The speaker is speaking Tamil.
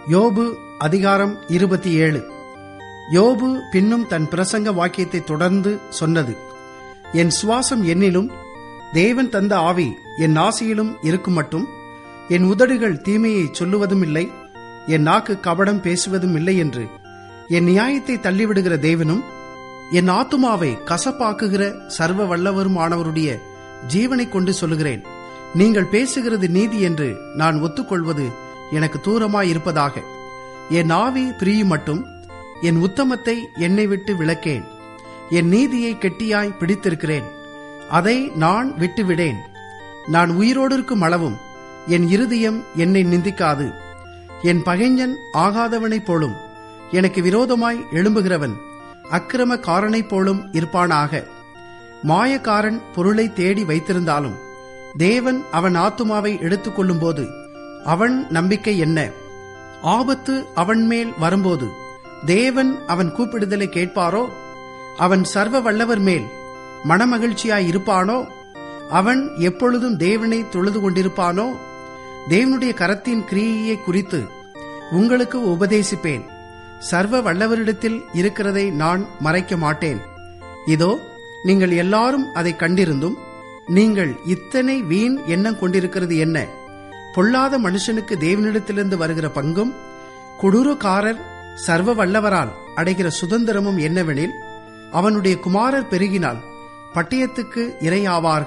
யோபு அதிகாரம் இருபத்தி ஏழு யோபு பின்னும் தன் பிரசங்க வாக்கியத்தை தொடர்ந்து சொன்னது என் சுவாசம் என்னிலும் தேவன் தந்த ஆவி என் நாசியிலும் இருக்கும் மட்டும் என் உதடுகள் தீமையை சொல்லுவதும் இல்லை என் நாக்கு கபடம் பேசுவதும் இல்லை என்று என் நியாயத்தை தள்ளிவிடுகிற தேவனும் என் ஆத்துமாவை கசப்பாக்குகிற சர்வ வல்லவருமானவருடைய ஜீவனை கொண்டு சொல்லுகிறேன் நீங்கள் பேசுகிறது நீதி என்று நான் ஒத்துக்கொள்வது எனக்கு தூரமாயிருப்பதாக என் ஆவி பிரியும் மட்டும் என் உத்தமத்தை என்னை விட்டு விளக்கேன் என் நீதியை கெட்டியாய் பிடித்திருக்கிறேன் அதை நான் விட்டுவிடேன் நான் உயிரோடு இருக்கும் அளவும் என் இருதயம் என்னை நிந்திக்காது என் பகைஞன் ஆகாதவனைப் போலும் எனக்கு விரோதமாய் எழும்புகிறவன் அக்கிரமக்காரனைப் போலும் இருப்பானாக மாயக்காரன் பொருளை தேடி வைத்திருந்தாலும் தேவன் அவன் ஆத்துமாவை எடுத்துக்கொள்ளும் போது அவன் நம்பிக்கை என்ன ஆபத்து அவன் மேல் வரும்போது தேவன் அவன் கூப்பிடுதலை கேட்பாரோ அவன் சர்வ வல்லவர் மேல் மனமகிழ்ச்சியாய் இருப்பானோ அவன் எப்பொழுதும் தேவனை தொழுது கொண்டிருப்பானோ தேவனுடைய கரத்தின் கிரியையை குறித்து உங்களுக்கு உபதேசிப்பேன் சர்வ வல்லவரிடத்தில் இருக்கிறதை நான் மறைக்க மாட்டேன் இதோ நீங்கள் எல்லாரும் அதை கண்டிருந்தும் நீங்கள் இத்தனை வீண் எண்ணம் கொண்டிருக்கிறது என்ன பொல்லாத மனுஷனுக்கு தேவனிடத்திலிருந்து வருகிற பங்கும் கொடூரக்காரர் சர்வ வல்லவரால் அடைகிற சுதந்திரமும் என்னவெனில் அவனுடைய குமாரர் பெருகினால் பட்டயத்துக்கு இரையாவார்கள்